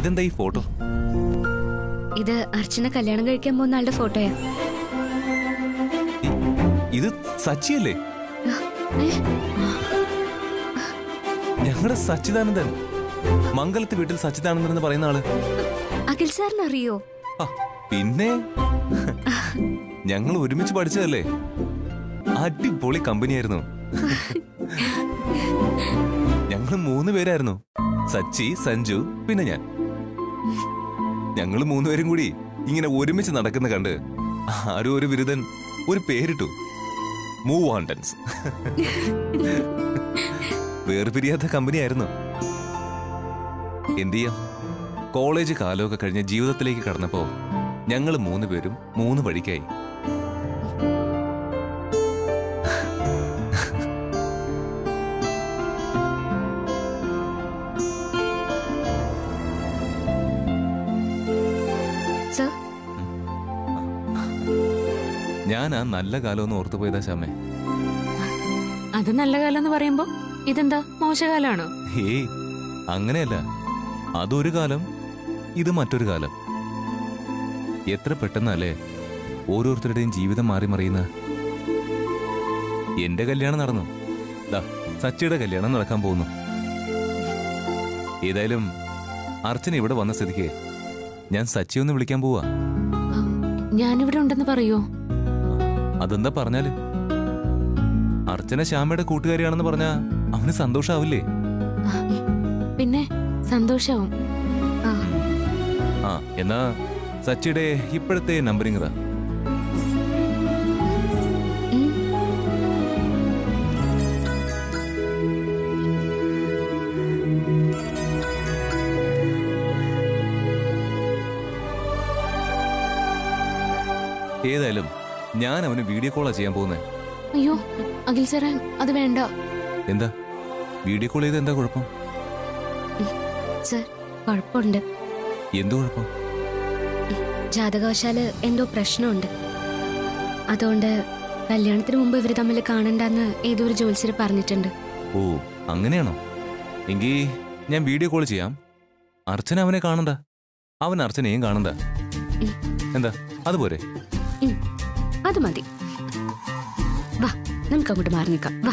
ഇതെന്താ ഈ ഫോട്ടോ ഇത് അർച്ചന കല്യാണം കഴിക്കാൻ പോകുന്ന ആളുടെ ഫോട്ടോയാ ഇ- ഇത് സച്ചിയല്ലേ ഏ? ഞങ്ങളുടെ സച്ചിദാനന്ദൻ മംഗലത്ത് വീട്ടിൽ സച്ചിദാനന്ദൻ എന്ന് പറയുന്ന ആള് അഖിൽ സാറിന് അറിയോ ആ, പിന്നെ ഞങ്ങൾ ഒരുമിച്ച് പഠിച്ചതല്ലേ അടിപൊളി കമ്പനിയായിരുന്നു ഞങ്ങൾ മൂന്ന് പേരായിരുന്നു സച്ചി സഞ്ജു പിന്നെ ഞാൻ ഞങ്ങൾ മൂന്നുപേരും കൂടി ഇങ്ങനെ ഒരുമിച്ച് നടക്കുന്ന കണ്ട് ആരോ ഒരു ബിരുദൻ ഒരു പേരിട്ടു മൂവ് വാണ്ടൻസ് വേർപിരിയാത്ത കമ്പനിയായിരുന്നു എന്ത് ചെയ്യാം കോളേജ് കാലമൊക്കെ കഴിഞ്ഞ് ജീവിതത്തിലേക്ക് കടന്നപ്പോ ഞങ്ങൾ മൂന്ന് പേരും മൂന്ന് വഴിക്കായി സർ ഞാൻ ആ നല്ല കാലമൊന്നും ഓർത്തുപോയതാ ശ്യാമേ അത് നല്ല കാലം എന്ന് പറയുമ്പോ ഇതെന്താ മോശകാലാണോ ഏയ് അങ്ങനെയല്ല അതൊരു കാലം ഇത് മറ്റൊരു കാലം എത്ര പെട്ടെന്നല്ലേ ഓരോരുത്തരുടെയും ജീവിതം മാറി മറിയുന്ന എന്റെ കല്യാണം നടന്നു ദാ സച്ചിയുടെ കല്യാണം നടക്കാൻ പോകുന്നു ഏതായാലും അർച്ചന ഇവിടെ വന്ന സ്ഥിതിക്ക് ഞാൻ സച്ചി ഒന്ന് വിളിക്കാൻ പോവാ ഞാനിവിടെ ഉണ്ടെന്ന് പറയോ അതെന്താ പറഞ്ഞാല് അർച്ചന ശ്യാമയുടെ കൂട്ടുകാരിയാണെന്ന് പറഞ്ഞാ അവന് സന്തോഷാവില്ലേ പിന്നെ സന്തോഷാവും ആ ആ എന്നാ സച്ചിയുടെ ഇപ്പോഴത്തെ നമ്പറിങ് ഇതാ ഉം. ഏതായാലും ഞാൻ അവന് വീഡിയോ കോളാ ചെയ്യാൻ പോകുന്നത് അയ്യോ അഖിൽ സാറേ അത് വേണ്ട എന്താ വീഡിയോ കോൾ ചെയ്ത് എന്താ കുഴപ്പം സർ കുഴപ്പമുണ്ട് എന്ത് കുഴപ്പം ജാതകവശാല് എന്തോ പ്രശ്നമുണ്ട് അതുകൊണ്ട് കല്യാണത്തിന് മുമ്പ് ഇവര് തമ്മിൽ കാണണ്ടെന്ന് ഏതോ ഒരു ജോത്സ്യർ പറഞ്ഞിട്ടുണ്ട് ഓ അങ്ങനെയാണോ എങ്കിൽ ഞാൻ വീഡിയോ കോൾ ചെയ്യാം അർച്ചന അവനെ കാണണ്ട അവൻ അർച്ചനയും കാണണ്ട ഉം. എന്താ അതുപോരെ ഉം, അത് മതി വാ നമുക്ക് അങ്ങോട്ട് മാറി നിൽക്കാം വാ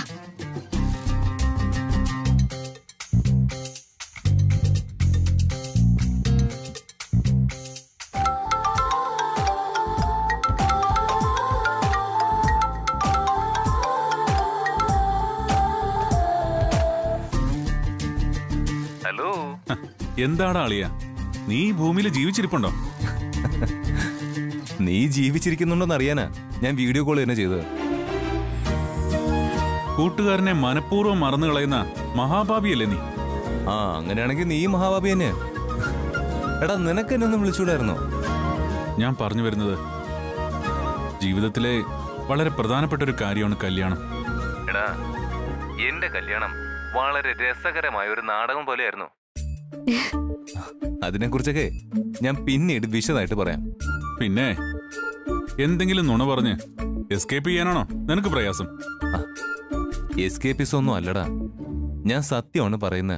ഹലോ എന്താടാ അളിയ നീ ഈ ഭൂമിയിൽ ജീവിച്ചിരിപ്പുണ്ടോ നീ ജീവിച്ചിരിക്കുന്നുണ്ടോന്ന് അറിയാനാ ഞാൻ വീഡിയോ കോൾ തന്നെ ചെയ്തത് കൂട്ടുകാരനെ മനഃപൂർവ്വം മറന്നു കളയുന്ന മഹാഭാവിയല്ലേ നീ ആ അങ്ങനെയാണെങ്കിൽ നീ മഹാബാബി തന്നെ എടാ നിനക്ക് എന്നെ ഒന്ന് വിളിച്ചൂടായിരുന്നോ ഞാൻ പറഞ്ഞു വരുന്നത് ജീവിതത്തിലെ വളരെ പ്രധാനപ്പെട്ട ഒരു കാര്യമാണ് കല്യാണം എടാ എന്റെ കല്യാണം വളരെ രസകരമായ ഒരു നാടകം പോലെയായിരുന്നു അതിനെക്കുറിച്ചൊക്കെ ഞാൻ പിന്നീട് വിശദമായിട്ട് പറയാം പിന്നെ എന്തെങ്കിലും നുണ പറഞ്ഞ് എസ്കേപ്പ് ചെയ്യാനാണോ നിനക്ക് പ്രയാസം എസ്കേപ്പിസ് ഒന്നും അല്ലടാ ഞാൻ സത്യമാണ് പറയുന്നത്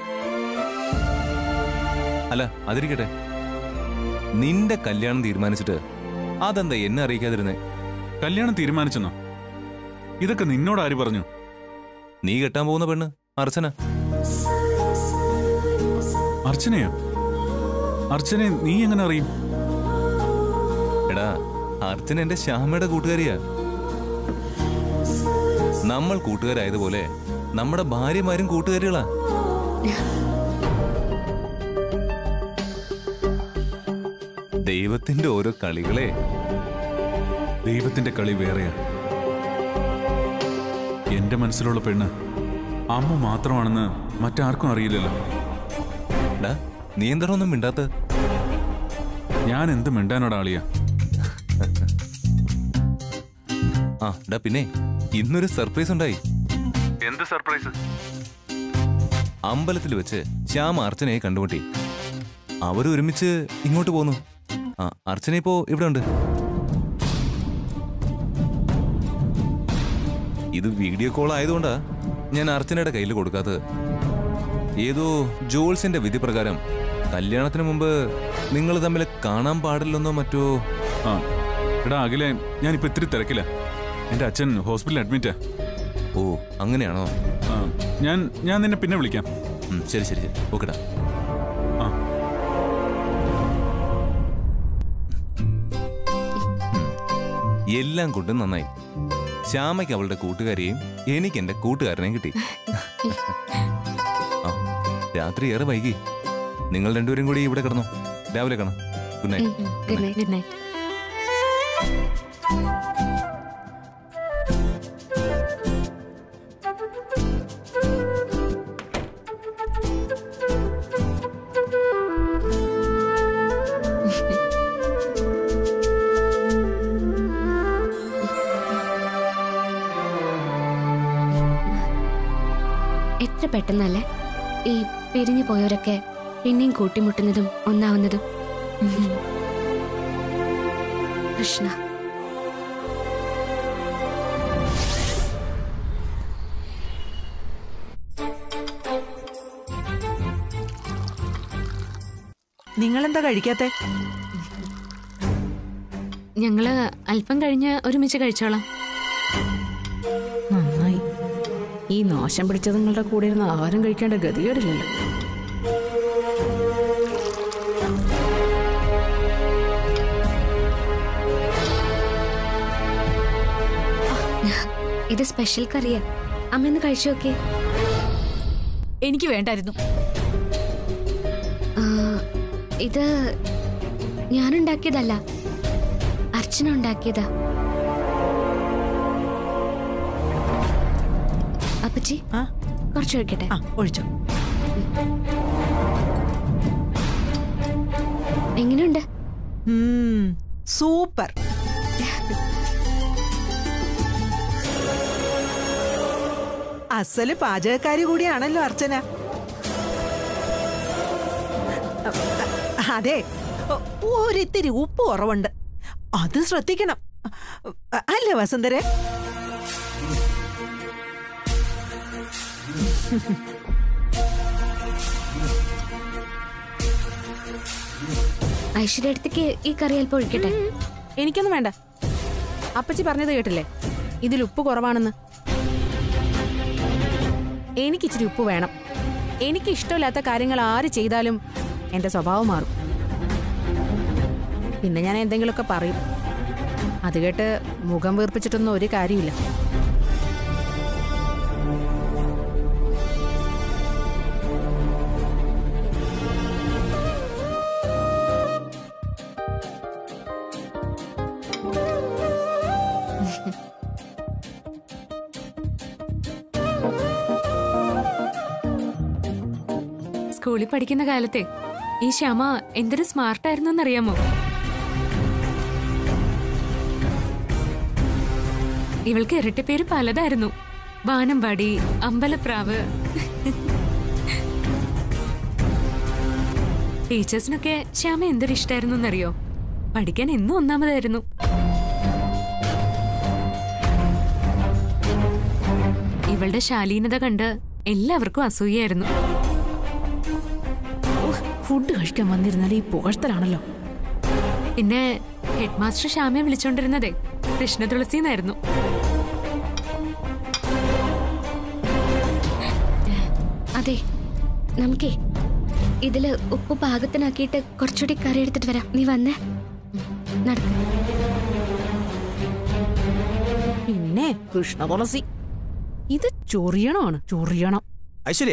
അല്ല അതിരിക്കട്ടെ നിന്റെ കല്യാണം തീരുമാനിച്ചിട്ട് അതെന്താ എന്നെ അറിയിക്കാതിരുന്നേ കല്യാണം തീരുമാനിച്ചെന്നോ ഇതൊക്കെ നിന്നോട് ആര് പറഞ്ഞു നീ കെട്ടാൻ പോകുന്ന പെണ്ണ് അർച്ചന അർച്ചനയോ അർച്ചനെ നീ എങ്ങനെ അറിയും എടാ അർച്ചന എന്റെ ശ്യാമയുടെ കൂട്ടുകാരിയാ നമ്മൾ കൂട്ടുകാരായതുപോലെ നമ്മുടെ ഭാര്യമാരും കൂട്ടുകാരികളാ ദൈവത്തിന്റെ ഓരോ കളികളെ ദൈവത്തിന്റെ കളി വേറെയാ എന്റെ മനസ്സിലുള്ള പെണ്ണ് അമ്മ മാത്രമാണെന്ന് മറ്റാർക്കും അറിയില്ലല്ലോ ഡാ നീ എന്താണോ ഒന്നും മിണ്ടാത്ത ഞാൻ എന്ത് മിണ്ടാനോടാ ആളിയ ആ ഡാ പിന്നെ ഇന്നൊരു സർപ്രൈസ് ഉണ്ടായി എന്ത് സർപ്രൈസ് അമ്പലത്തിൽ വെച്ച് ശ്യാമ അർച്ചനയെ കണ്ടുമുട്ടി അവരൊരുമിച്ച് ഇങ്ങോട്ട് പോന്നു ആ അർച്ചന ഇപ്പോ ഇവിടെ ഉണ്ട് ഇത് വീഡിയോ കോൾ ആയതുകൊണ്ടാ ഞാൻ അർച്ചനയുടെ കയ്യിൽ കൊടുക്കാത്തത് ഏതോ ജോൾസിന്റെ വിധി പ്രകാരം കല്യാണത്തിന് മുമ്പ് നിങ്ങൾ തമ്മിൽ കാണാൻ പാടില്ലെന്നോ മറ്റോ ആ എടാ അഖിലെ ഞാനിപ്പോ ഇത്തിരി തിരക്കില്ല എന്റെ അച്ഛൻ ഹോസ്പിറ്റലിൽ അഡ്മിറ്റാ ഓ അങ്ങനെയാണോ ആ, ഞാൻ ഞാൻ നിന്നെ പിന്നെ വിളിക്കാം ഉം, ശരി ശരി ശരി ഓക്കെടാ ആ എല്ലാം കൊണ്ടും നന്നായി ശ്യാമയ്ക്ക് അവളുടെ കൂട്ടുകാരിയെയും എനിക്ക് എന്റെ കൂട്ടുകാരനെയും കിട്ടി ആ രാത്രി ഏറെ വൈകി നിങ്ങൾ രണ്ടുപേരും കൂടി ഇവിടെ കിടന്നു രാവിലെ കാണാം good night good night good night എത്ര പെട്ടെന്നല്ലേ ഈ പിരിഞ്ഞു പോയവരൊക്കെ പിന്നെയും കൂട്ടിമുട്ടുന്നതും ഒന്നാവുന്നതും കൃഷ്ണ നിങ്ങളെന്താ കഴിക്കാത്തെ ഞങ്ങള് അല്പം കഴിഞ്ഞ് ഒരുമിച്ച് കഴിച്ചോളാം നന്നായി ഈ നാശം പിടിച്ച നിങ്ങളുടെ കൂടെ ഇരുന്ന് ആഹാരം കഴിക്കേണ്ട ഗതികേടില്ലല്ലോ ഇത് സ്പെഷ്യൽ കറിയാ അമ്മ ഒന്ന് കഴിച്ചു നോക്കിയേ എനിക്ക് വേണ്ടായിരുന്നു ആ, ഇത് ഞാനുണ്ടാക്കിയതല്ല അർച്ചന ഉണ്ടാക്കിയതാ അപ്പച്ചി ആ കുറച്ച് ഒഴിക്കട്ടെ ആ ഒഴിച്ചോ എങ്ങനെയുണ്ട് ഉം, സൂപ്പർ അസല് പാചകക്കാരി കൂടിയാണല്ലോ അർച്ചന അതെ ഒ- ഒരിത്തിരി ഉപ്പ് കുറവുണ്ട് അത് ശ്രദ്ധിക്കണം അല്ലേ വസന്തരെ ഐശ്വര്യ അടുത്തേക്ക് ഈ കറി അല്പം ഒഴിക്കട്ടെ എനിക്കൊന്നും വേണ്ട അപ്പച്ചി പറഞ്ഞത് കേട്ടില്ലേ ഇതിൽ ഉപ്പ് കുറവാണെന്ന് എനിക്ക് ഇച്ചിരി ഉപ്പ് വേണം എനിക്ക് ഇഷ്ടമില്ലാത്ത കാര്യങ്ങൾ ആര് ചെയ്താലും എന്റെ സ്വഭാവം മാറും പിന്നെ ഞാൻ എന്തെങ്കിലുമൊക്കെ പറയും അത് കേട്ട് മുഖം വീർപ്പിച്ചിട്ടൊന്നും ഒരു കാര്യമില്ല സ്കൂളിൽ പഠിക്കുന്ന കാലത്തെ ഈ ശ്യാമ എന്തൊരു സ്മാർട്ടായിരുന്നു എന്നറിയാമോ ഇവൾക്ക് ഇരട്ടിപ്പേര് പലതായിരുന്നു വാനമ്പാടി അമ്പലപ്രാവ് ടീച്ചേഴ്സിനൊക്കെ ശ്യാമ എന്തൊരു ഇഷ്ടായിരുന്നു എന്നറിയോ പഠിക്കാൻ എന്നും ഒന്നാമതായിരുന്നു ഇവളുടെ ശാലീനത കണ്ട് എല്ലാവർക്കും അസൂയായിരുന്നു ഫുഡ് കഴിക്കാൻ വന്നിരുന്നാൽ ഈ പുകഴ്ത്തലാണല്ലോ പിന്നെ ഹെഡ് മാസ്റ്റർ ശ്യാമയെ വിളിച്ചോണ്ടിരുന്നതേ കൃഷ്ണ തുളസിന്നായിരുന്നു അതെ നമുക്കേ ഇതില് ഉപ്പ് പാകത്തിനാക്കിയിട്ട് കുറച്ചുകൂടി കറി എടുത്തിട്ട് വരാം നീ വന്നേ നടക്ക പിന്നെ കൃഷ്ണ തുളസി ഇത് ചൊറിയണമാണ് ചൊറിയണം ഐശ്വര്യ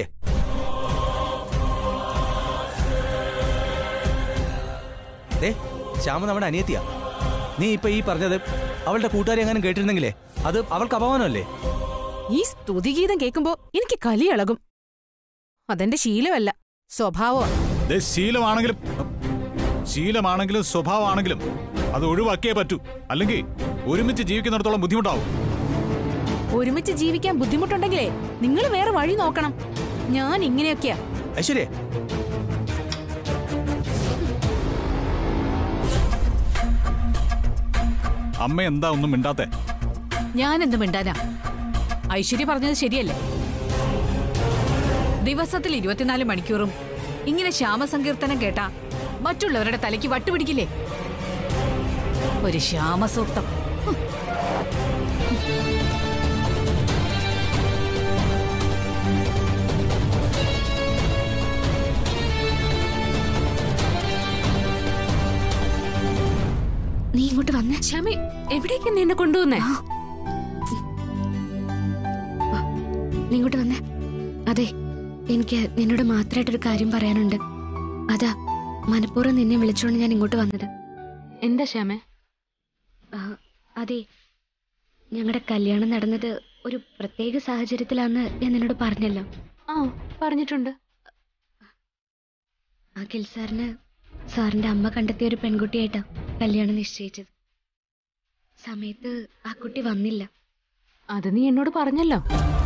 ദേ ശ്യാമ നമ്മുടെ അനിയത്തിയാ നീ ഇപ്പൊ ഈ പറഞ്ഞത് അവളുടെ കൂട്ടുകാരി എങ്ങാനും കേട്ടിരുന്നെങ്കിലേ അത് അവൾക്ക് അപമാനമല്ലേ ഈ സ്തുതിഗീതം കേൾക്കുമ്പോ എനിക്ക് കലി ഇളകും അതെന്റെ ശീലമല്ല സ്വഭാവം ദേ, ശീലമാണെങ്കിലും ശീലമാണെങ്കിലും സ്വഭാവമാണെങ്കിലും അത് ഒഴിവാക്കിയേ പറ്റൂ അല്ലെങ്കിൽ ഒരുമിച്ച് ജീവിക്കുന്നിടത്തോളം ബുദ്ധിമുട്ടാവും ഒരുമിച്ച് ജീവിക്കാൻ ബുദ്ധിമുട്ടുണ്ടെങ്കിലേ നിങ്ങൾ വേറെ വഴി നോക്കണം ഞാൻ ഇങ്ങനെയൊക്കെയാ ഐശ്വര്യ അമ്മ എന്താ ഒന്നും മിണ്ടാത്തെ ഞാൻ എന്ത് മിണ്ടാനാ ഐശ്വര്യ പറഞ്ഞത് ശരിയല്ലേ ദിവസത്തിൽ ഇരുപത്തിനാല് മണിക്കൂറും ഇങ്ങനെ ശ്യാമസങ്കീർത്തനം കേട്ടാ മറ്റുള്ളവരുടെ തലയ്ക്ക് വട്ടുപിടിക്കില്ലേ ഒരു ശ്യാമസൂക്തം ഹും. നീ ഇങ്ങോട്ട് വന്നേ ശ്യാമേ എവിടേക്കാ നീ എന്നെ കൊണ്ടുവന്നേ നീ ഇങ്ങോട്ട് വന്നേ അതെ എനിക്ക് നിന്നോട് മാത്രമായിട്ടൊരു കാര്യം പറയാനുണ്ട് അതാ മനഃപൂർവ്വം നിന്നെ വിളിച്ചോണ്ട് ഞാൻ ഇങ്ങോട്ട് വന്നത് എന്താ ശ്യാമേ ആ, അതെ ഞങ്ങളുടെ കല്യാണം നടന്നത് ഒരു പ്രത്യേക സാഹചര്യത്തിലാന്ന് ഞാൻ നിന്നോട് പറഞ്ഞല്ലോ ആ പറഞ്ഞിട്ടുണ്ട് അഖിൽ സാറിന് സാറിന്റെ അമ്മ കണ്ടെത്തിയ ഒരു പെൺകുട്ടിയായിട്ടാ കല്യാണം നിശ്ചയിച്ചത് സമയത്ത് ആ കുട്ടി വന്നില്ല അത് നീ എന്നോട് പറഞ്ഞല്ലോ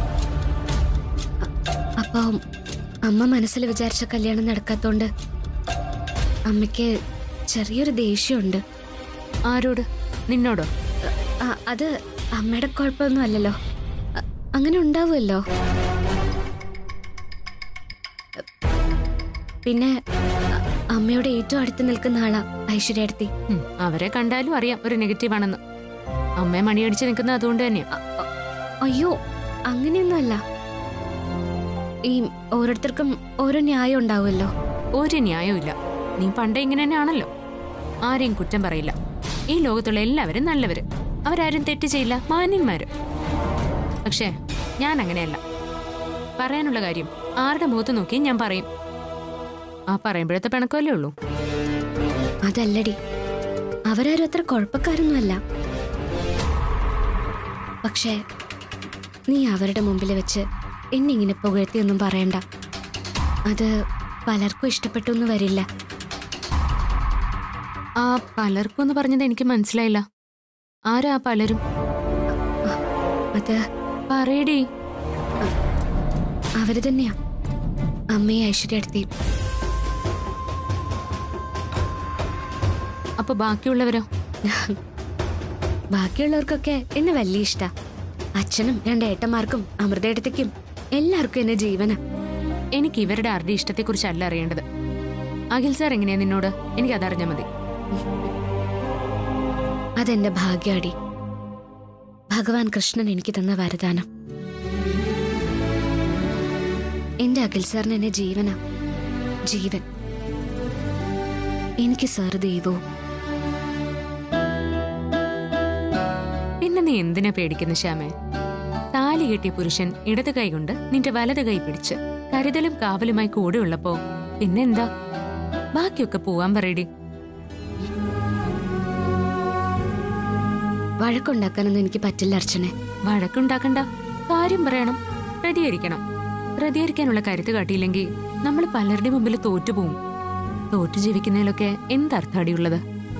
അപ്പൊ അമ്മ മനസ്സിൽ വിചാരിച്ച കല്യാണം നടക്കാത്തോണ്ട് അമ്മയ്ക്ക് ചെറിയൊരു ദേഷ്യമുണ്ട് ആരോട് നിന്നോടോ ആ, അത് അമ്മയുടെ കുഴപ്പമൊന്നും അല്ലല്ലോ അ- അങ്ങനെ ഉണ്ടാവുമല്ലോ പിന്നെ അ- അമ്മയോട് ഏറ്റവും അടുത്ത് നിൽക്കുന്ന ആളാ ഐശ്വര്യടുത്തി ഉം, അവരെ കണ്ടാലും അറിയാം ഒരു നെഗറ്റീവ് ആണെന്ന് അമ്മയെ മണിയടിച്ച് നിൽക്കുന്നത് അതുകൊണ്ട് തന്നെയാ അയ്യോ അങ്ങനെയൊന്നുമല്ല ഈ ഓരോരുത്തർക്കും ഓരോ ന്യായം ഉണ്ടാവുമല്ലോ ഒരു ന്യായവും ഇല്ല നീ പണ്ടേ ഇങ്ങനെ തന്നെയാണല്ലോ ആരെയും കുറ്റം പറയില്ല ഈ ലോകത്തുള്ള എല്ലാവരും നല്ലവര് അവരാരും തെറ്റ് ചെയ്യില്ല മാന്യന്മാര് പക്ഷേ ഞാൻ അങ്ങനെയല്ല പറയാനുള്ള കാര്യം ആരുടെ മുഖത്ത് നോക്കി ഞാൻ പറയും ആ പറയുമ്പോഴത്തെ പിണക്കമല്ലേ ഉള്ളൂ അതല്ലടി അവരാരും അത്ര കുഴപ്പക്കാരൊന്നുമല്ല പക്ഷേ നീ അവരുടെ മുമ്പിൽ വെച്ച് എന്നെ ഇങ്ങനെ പുകഴ്ത്തിയൊന്നും പറയണ്ട അത് പലർക്കും ഇഷ്ടപ്പെട്ടു എന്ന് വരില്ല ആ പലർക്കും എന്ന് പറഞ്ഞത് എനിക്ക് മനസ്സിലായില്ല ആരാ ആ പലരും അത് പറയടി അവര് തന്നെയാ അമ്മയെ ഐശ്വര്യടുത്തി അപ്പൊ ബാക്കിയുള്ളവരോ ബാക്കിയുള്ളവർക്കൊക്കെ എന്നെ വലിയ ഇഷ്ടാ അച്ഛനും രണ്ട് ഏട്ടന്മാർക്കും അമൃതേട്ടത്തേക്കും എല്ലാവർക്കും എന്നെ ജീവന എനിക്ക് ഇവരുടെ ആരുടെ ഇഷ്ടത്തെക്കുറിച്ചല്ല അറിയേണ്ടത് അഖിൽ സാർ എങ്ങനെയാ നിന്നോട് എനിക്ക് അതറിഞ്ഞാൽ മതി അതെന്റെ ഭാഗ്യാടി ഭഗവാൻ കൃഷ്ണൻ എനിക്ക് തന്ന വരദാനം എന്റെ അഖിൽ സാറിന് എന്നെ ജീവന ജീവൻ എനിക്ക് സാർ ദൈവവും പിന്നെ നീ എന്തിനാ പേടിക്കുന്നു ശ്യാമേ താലി കെട്ടിയ പുരുഷൻ ഇടത് കൈ കൊണ്ട് നിന്റെ വലത് കൈ പിടിച്ച് കരുതലും കാവലുമായി കൂടെ ഉള്ളപ്പോ പിന്നെന്താ ബാക്കിയൊക്കെ പോവാൻ പറയടി വഴക്കുണ്ടാക്കാനൊന്നും എനിക്ക് പറ്റില്ല അർച്ചനെ വഴക്കുണ്ടാക്കണ്ട കാര്യം പറയണം പ്രതികരിക്കണം പ്രതികരിക്കാനുള്ള കരുത്ത് കാട്ടിയില്ലെങ്കിൽ നമ്മൾ പലരുടെ മുമ്പിൽ തോറ്റുപോകും തോറ്റു ജീവിക്കുന്നതിലൊക്കെ എന്തർത്ഥാടിയുള്ളത്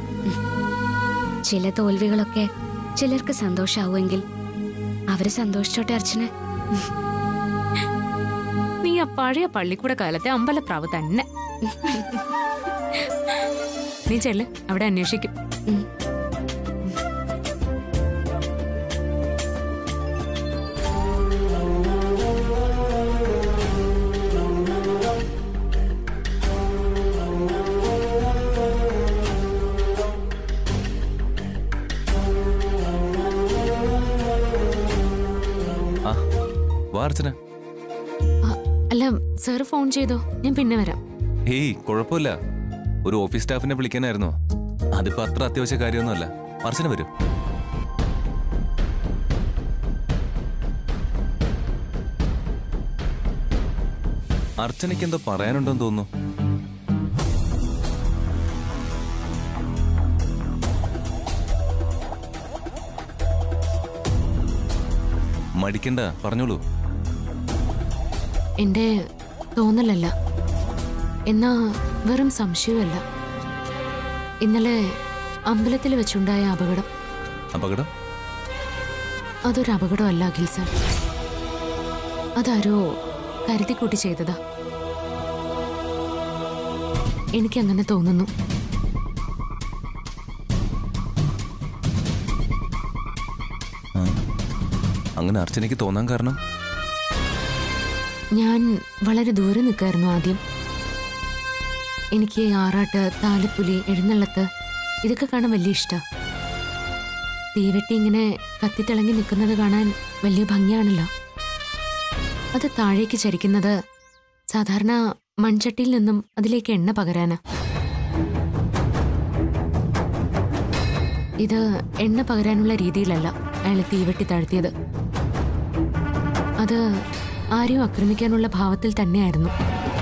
ചില തോൽവികളൊക്കെ ചിലർക്ക് സന്തോഷാവുമെങ്കിൽ അവര് സന്തോഷിച്ചോട്ടെ അർച്ചനെ നീ ആ പഴയ പള്ളിക്കൂട കാലത്തെ അമ്പലപ്രാവ് തന്നെ നീ ചെല്ല് അവിടെ അന്വേഷിക്കും ഉം. ആ വാ അർച്ചന ആ, അല്ല സാർ ഫോൺ ചെയ്തോ ഞാൻ പിന്നെ വരാം ഏയ് കുഴപ്പമില്ല ഒരു ഓഫീസ് സ്റ്റാഫിനെ വിളിക്കാനായിരുന്നോ അതിപ്പോ അത്ര അത്യാവശ്യ കാര്യമൊന്നുമല്ല അർച്ചന വരും അർച്ചനയ്ക്ക് എന്തോ പറയാനുണ്ടെന്ന് തോന്നുന്നു മടിക്കണ്ട പറഞ്ഞോളൂ എന്റെ തോന്നലല്ല എന്നാ വെറും സംശയമല്ല ഇന്നലെ അമ്പലത്തിൽ വെച്ചുണ്ടായ അപകടം അപകടം അതൊരു അപകടമല്ല അഖിൽ സാർ അതാരോ കരുതിക്കൂട്ടി ചെയ്തതാ എനിക്കങ്ങനെ തോന്നുന്നു ആ. അങ്ങനെ അർച്ചനയ്ക്ക് തോന്നാൻ കാരണം ഞാൻ വളരെ ദൂരെ നിൽക്കായിരുന്നു ആദ്യം എനിക്ക് ആറാട്ട് താലപ്പൊലി എഴുന്നള്ളത്ത് ഇതൊക്കെ കാണാൻ വലിയ ഇഷ്ടം തീവെട്ടി ഇങ്ങനെ കത്തിത്തിളങ്ങി നിൽക്കുന്നത് കാണാൻ വലിയ ഭംഗിയാണല്ലോ അത് താഴേക്ക് ചരിക്കുന്നത് സാധാരണ മൺചട്ടിയിൽ നിന്നും അതിലേക്ക് എണ്ണ പകരാനാ ഇത് എണ്ണ പകരാനുള്ള രീതിയിലല്ല അയാൾ തീവെട്ടി താഴ്ത്തിയത് അത് ആരെയും ആക്രമിക്കാനുള്ള ഭാവത്തിൽ തന്നെയായിരുന്നു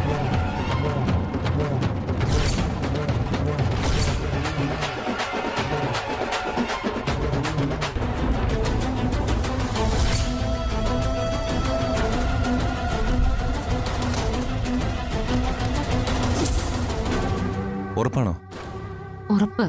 ഉറപ്പാണോ ഉറപ്പ്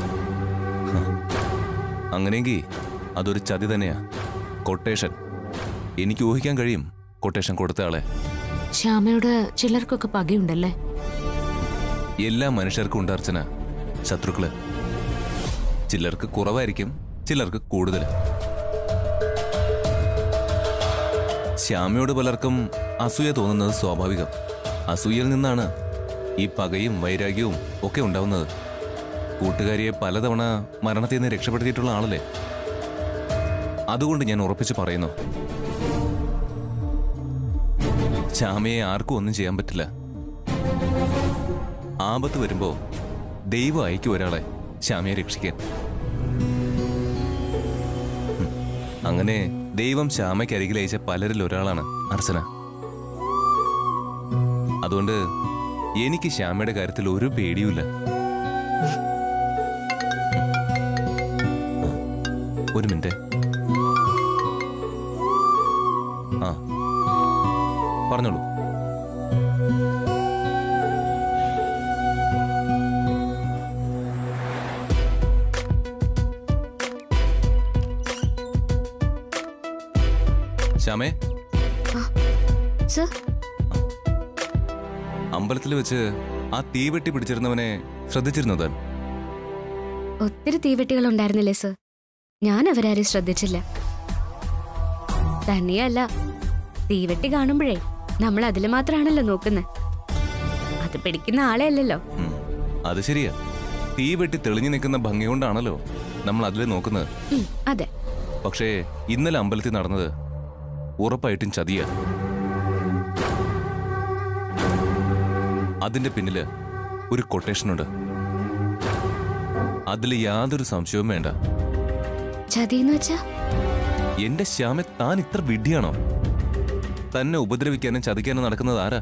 അങ്ങനെയെങ്കിൽ അതൊരു ചതി തന്നെയാ കൊട്ടേഷൻ എനിക്ക് ഊഹിക്കാൻ കഴിയും കൊട്ടേഷൻ കൊടുത്ത ആളെ ശ്യാമയോട് ചിലർക്കൊക്കെ പകയുണ്ടല്ലേ എല്ലാ മനുഷ്യർക്കും ഉണ്ട് അർച്ചന ശത്രുക്കള് ചിലർക്ക് കുറവായിരിക്കും ചിലർക്ക് കൂടുതൽ ശ്യാമയോട് പലർക്കും അസൂയ തോന്നുന്നത് സ്വാഭാവികം അസൂയയിൽ നിന്നാണ് ഈ പകയും വൈരാഗ്യവും ഒക്കെ ഉണ്ടാവുന്നത് കൂട്ടുകാരിയെ പലതവണ മരണത്തിൽ നിന്ന് രക്ഷപ്പെടുത്തിയിട്ടുള്ള ആളല്ലേ അതുകൊണ്ട് ഞാൻ ഉറപ്പിച്ച് പറയുന്നു ശ്യാമയെ ആർക്കും ഒന്നും ചെയ്യാൻ പറ്റില്ല ആപത്ത് വരുമ്പോ ദൈവം അയക്കും ഒരാളെ ശ്യാമയെ രക്ഷിക്കാൻ ഉം. അങ്ങനെ ദൈവം ശ്യാമയ്ക്ക് അരികിൽ അയച്ച പലരിൽ ഒരാളാണ് അർച്ചന അതുകൊണ്ട് എനിക്ക് ശ്യാമയുടെ കാര്യത്തിൽ ഒരു പേടിയുമില്ല ഒരു മിനിറ്റ് ആ പറഞ്ഞോളൂ ശ്യാമേ സർ അമ്പലത്തിൽ വെച്ച് ആ തീവെട്ടി പിടിച്ചിരുന്നവനെ ശ്രദ്ധിച്ചിരുന്നോ താൻ ഒത്തിരി തീവെട്ടികൾ ഉണ്ടായിരുന്നില്ലേ സർ ഞാൻ അവരാരും ശ്രദ്ധിച്ചില്ല തന്നെയല്ല തീവെട്ടി കാണുമ്പോഴേ നമ്മൾ അതിൽ മാത്രമാണല്ലോ നോക്കുന്നത് അത് പിടിക്കുന്ന ആളെ അല്ലല്ലോ ഉം, അത് ശരിയാ തീവെട്ടി തെളിഞ്ഞു നിൽക്കുന്ന ഭംഗി കൊണ്ടാണല്ലോ നമ്മൾ അതിൽ നോക്കുന്നത് ഉം, അതെ പക്ഷേ ഇന്നലെ അമ്പലത്തിൽ നടന്നത് ഉറപ്പായിട്ടും ചതിയ അതിന്റെ പിന്നില് ഒരു കൊട്ടേഷനുണ്ട് അതിൽ യാതൊരു സംശയവും വേണ്ട ചതിന്ന് വെച്ചാ എന്റെ ശ്യാമ താൻ ഇത്ര വിഡ്ഢിയാണോ തന്നെ ഉപദ്രവിക്കാനും ചതിക്കാനും നടക്കുന്നത് ആരാ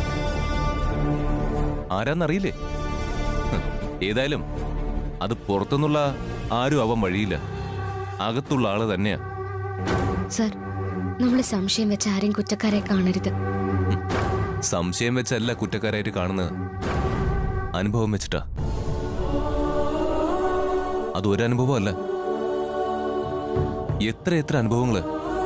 ആരാന്നറിയില്ലേ ഹ്, ഏതായാലും അത് പുറത്തുനിന്നുള്ള ആരും അവൻ വഴിയില്ല അകത്തുള്ള ആള് തന്നെയാ സർ നമ്മൾ സംശയം വെച്ച് ആരെയും കുറ്റക്കാരെ കാണരുത് സംശയം വെച്ചല്ല കുറ്റക്കാരായിട്ട് കാണുന്നത് അനുഭവം വെച്ചിട്ടാ അത് ഒരു അനുഭവമല്ല എത്ര എത്ര അനുഭവങ്ങള്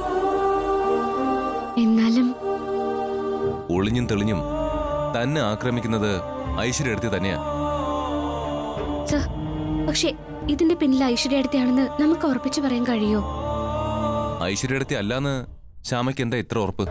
എന്നാലും ഒളിഞ്ഞും തെളിഞ്ഞും തന്നെ ആക്രമിക്കുന്നത് ഐശ്വര്യടുത്തി തന്നെയാ സർ പക്ഷേ ഇതിന്റെ പിന്നിൽ ഐശ്വര്യടുത്തെയാണെന്ന് നമുക്ക് ഉറപ്പിച്ചു പറയാൻ കഴിയോ ഐശ്വര്യടുത്തി അല്ലാന്ന് ശ്യാമയ്ക്ക് എന്താ ഇത്ര ഉറപ്പ്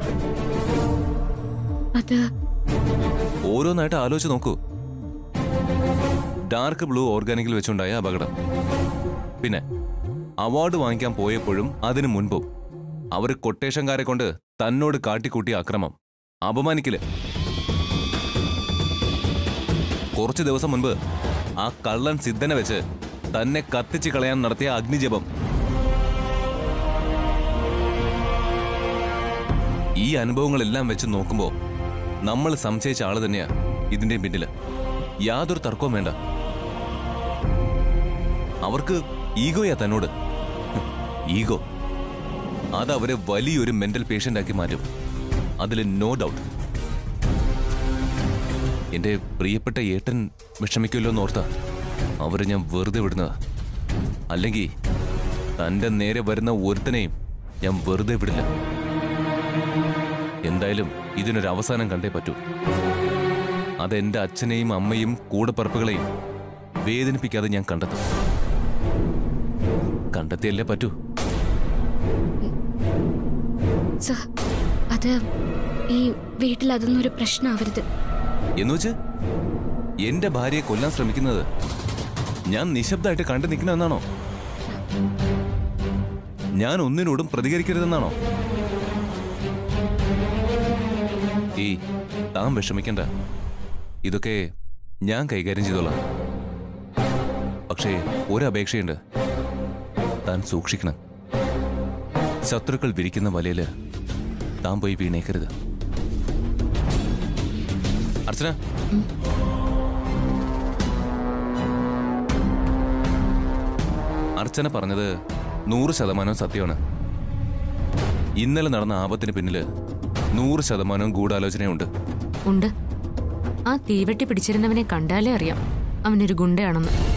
അത് ഓരോന്നായിട്ട് ആലോചിച്ച് നോക്കൂ ഡാർക്ക് ബ്ലൂ ഓർഗാനിക്കിൽ വെച്ചുണ്ടായ അപകടം പിന്നെ അവാർഡ് വാങ്ങിക്കാൻ പോയപ്പോഴും അതിനു മുൻപും അവർ കൊട്ടേഷൻകാരെ കൊണ്ട് തന്നോട് കാട്ടിക്കൂട്ടിയ അക്രമം അപമാനിക്കല് കുറച്ചു ദിവസം മുൻപ് ആ കള്ളൻ സിദ്ധനെ വെച്ച് തന്നെ കത്തിച്ച് കളയാൻ നടത്തിയ അഗ്നിജപം ഈ അനുഭവങ്ങളെല്ലാം വെച്ച് നോക്കുമ്പോ നമ്മൾ സംശയിച്ച ആള് തന്നെയാ ഇതിന്റെ പിന്നില് യാതൊരു തർക്കവും വേണ്ട അവർക്ക് ഈഗോയാ തന്നോട് ഹ്, ഈഗോ അത് അവരെ വലിയൊരു മെന്റൽ പേഷ്യന്റ് ആക്കി മാറ്റും അതിൽ നോ ഡൗട്ട് എന്റെ പ്രിയപ്പെട്ട ഏട്ടൻ വിഷമിക്കുമല്ലോ എന്നോർത്താ അവരെ ഞാൻ വെറുതെ വിടുന്നതാ അല്ലെങ്കിൽ തന്റെ നേരെ വരുന്ന ഒരുത്തനെയും ഞാൻ വെറുതെ വിടില്ല എന്തായാലും ഇതിനൊരു അവസാനം കണ്ടേ പറ്റൂ അതെന്റെ അച്ഛനെയും അമ്മയും കൂടപ്പറപ്പുകളെയും വേദനിപ്പിക്കാതെ ഞാൻ കണ്ടെത്തും കണ്ടെത്തിയല്ലേ പറ്റൂ സർ അത് ഈ വീട്ടിൽ അതൊന്നും ഒരു പ്രശ്നമാവരുത് എന്നുവെച്ച് എന്റെ ഭാര്യയെ കൊല്ലാൻ ശ്രമിക്കുന്നത് ഞാൻ നിശബ്ദമായിട്ട് കണ്ടു നിൽക്കണമെന്നാണോ ഞാൻ ഒന്നിനോടും പ്രതികരിക്കരുതെന്നാണോ ഈ താൻ വിഷമിക്കണ്ട ഇതൊക്കെ ഞാൻ കൈകാര്യം ചെയ്തോളാം പക്ഷേ ഒരപേക്ഷയുണ്ട് താൻ സൂക്ഷിക്കണം ശത്രുക്കൾ വിരിക്കുന്ന വലയില് താൻ പോയി വീണേക്കരുത് അർച്ചന അർച്ചന പറഞ്ഞത് നൂറ് ശതമാനം സത്യമാണ് ഇന്നലെ നടന്ന ആപത്തിന് പിന്നില് നൂറ് ശതമാനം ഗൂഢാലോചനയുണ്ട് ഉണ്ട് ആ തീവെട്ടി പിടിച്ചിരുന്നവനെ കണ്ടാലേ അറിയാം അവനൊരു ഗുണ്ടയാണെന്ന്